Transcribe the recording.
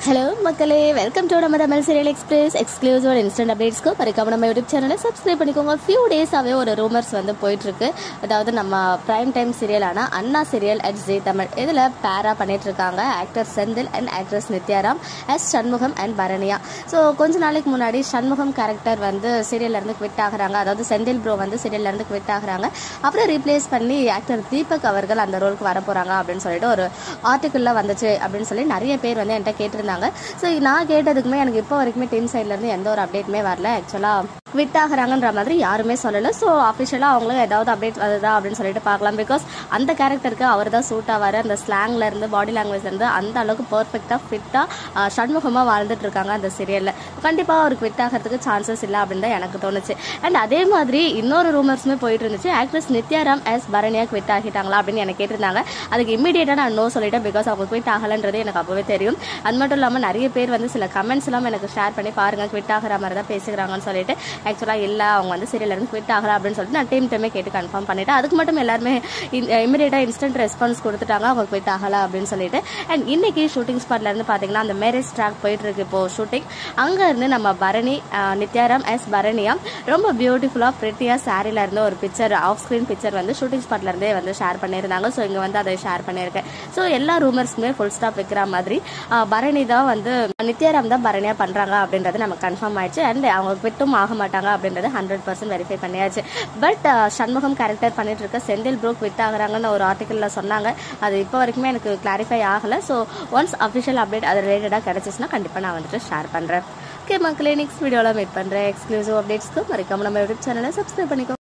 hello மக்களே welcome to நம்ம Tamil serial express exclusive instant அப்டேட்ஸ்க்கு மறக்காம நம்ம யூடியூப் சேனலை சப்ஸ்கிரைப் பண்ணிக்கோங்க ஃபியூ டேஸாகவே ஒரு ரூமர்ஸ் வந்து போயிட்டுருக்கு அதாவது நம்ம ப்ரைம் டைம் சீரியலான Anna serial at Zee Tamil இதில் பேரா பண்ணிட்டு இருக்காங்க actor Senthil and actress Nithya Ram as Shanmugam and பரணியா ஸோ கொஞ்ச நாளைக்கு முன்னாடி சண்முகம் கேரக்டர் வந்து சீரியல்ல இருந்து குவிட் ஆகுறாங்க அதாவது செந்தில் ப்ரோ வந்து சீரியல்ல இருந்து குவிட் ஆகுறாங்க அப்புறம் ரீப்ளேஸ் பண்ணி ஆக்டர் தீபக் அவர்கள் அந்த ரோலுக்கு வர போறாங்க அப்படின்னு சொல்லிட்டு ஒரு ஆர்டிக்கிளில் வந்துச்சு அப்படின்னு சொல்லி நிறைய பேர் வந்து என்கிட்ட கேட்டிருந்தாங்க ஸோ நான் கேட்டதுக்குமே எனக்கு இப்போ வரைக்குமே டீம் சைட்லேருந்து எந்த ஒரு அப்டேட்டுமே வரல ஆக்சுவலாக குவிட் ஆகுறாங்கன்ற மாதிரி யாருமே சொல்லலை ஸோ அஃபிஷியலாக அவங்களும் ஏதாவது அப்டேட் வருதா அப்படின்னு சொல்லிட்டு பார்க்கலாம் பிகாஸ் அந்த கேரக்டருக்கு அவர் தான் சூட் ஆவார் அந்த ஸ்லாங்ல இருந்து பாடி லாங்குவேஜ் இருந்து அந்த அளவுக்கு பர்ஃபெக்டாக ஃபிட்டாக சண்முகமாக வாழ்ந்துட்டு இருக்காங்க அந்த சீரியலில் கண்டிப்பாக அவர் குவிட் ஆகிறதுக்கு சான்சஸ் இல்லை அப்படின்னு தான் எனக்கு தோணுச்சு அண்ட் அதே மாதிரி இன்னொரு ரூமர்ஸுமே போயிட்டு இருந்துச்சு ஆக்ட்ரஸ் நித்யாராம் எஸ் பரணியா குவிட் ஆகிட்டாங்களா அப்படின்னு எனக்கு கேட்டிருந்தாங்க அதுக்கு இமீடியட்டாக நான் நோ சொல்லிட்டேன் பிகாஸ் அவங்க குவிட் ஆகலன்றது எனக்கு அப்போவே தெரியும் அது மட்டும் இல்லாமல் நிறைய பேர் வந்து சில கமெண்ட்ஸ் எல்லாம் எனக்கு ஷேர் பண்ணி பாருங்க குவிட் ஆகிற மாதிரி தான் பேசுகிறாங்கன்னு சொல்லிட்டு ஆக்சுவலாக இல்லை அவங்க வந்து சீரியல் இருந்து குவிட் ஆகல அப்படின்னு சொல்லிட்டு நான் டீம் டைமே கேட்டு கன்ஃபார்ம் பண்ணிட்டேன் அதுக்கு மட்டும் எல்லாருமே இமீடியட்டாக இன்ஸ்டன்ட் ரெஸ்பான்ஸ் கொடுத்துட்டாங்க அவங்க குவிட் ஆகல அப்படின்னு சொல்லிட்டு அண்ட் இன்னைக்கு ஷூட்டிங் ஸ்பாட்ல இருந்து பார்த்தீங்கன்னா அந்த மேரேஜ் ட்ராக் போயிட்டு இருக்கு இப்போ ஷூட்டிங் அங்கே இருந்து நம்ம பரணி அஹ், நித்யாராம் எஸ் பரணியா ரொம்ப பியூட்டிஃபுல்லாக ப்ரிட்டியாக சாரில இருந்து ஒரு பிக்சர் ஆஃப் ஸ்க்ரீன் பிக்சர் வந்து ஷூட்டிங் ஸ்பாட்ல இருந்தே வந்து ஷேர் பண்ணியிருந்தாங்க ஸோ இங்கே வந்து அதை ஷேர் பண்ணியிருக்கேன் ஸோ எல்லா ரூமர்ஸ்க்குமே ஃபுல் ஸ்டாப் வைக்கிற மாதிரி அஹ், பரணி தான் வந்து நித்யாராம் தான் பரணியா பண்றாங்க அப்படின்றது நமக்கு கன்ஃபார்ம் ஆயிடுச்சு அண்ட் அவங்க குவிட்டும் ஆக மாட்டாங்க அப்படின்றது ஹண்ட்ரட் பர்சன்ட் வெரிஃபை பண்ணியாச்சு பட் சண்முகம் கேரக்டர் பண்ணிட்டு இருக்க செந்தில் ப்ரோ குவிட் ஆகுறாங்கன்னு ஒரு ஆர்டிக்கல்ல சொன்னாங்க அது இப்போ வரைக்குமே எனக்கு கிளாரிஃபை ஆகல ஸோ ஒன்ஸ் அஃபிஷியல் அப்டேட் அது ரிலேட்டடாக கிடைச்சிச்சுன்னா கண்டிப்பாக நான் வந்துட்டு ஷேர் பண்றேன் ஓகே மக்களே நெக்ஸ்ட் வீடியோவில் மீட் பண்றேன் எக்ஸ்க்ளூசிவ் அப்டேட்ஸ்க்கு மறக்காம நம்ம யூடியூப் சேனலை சப்ஸ்கிரைப் பண்ணிக்கோ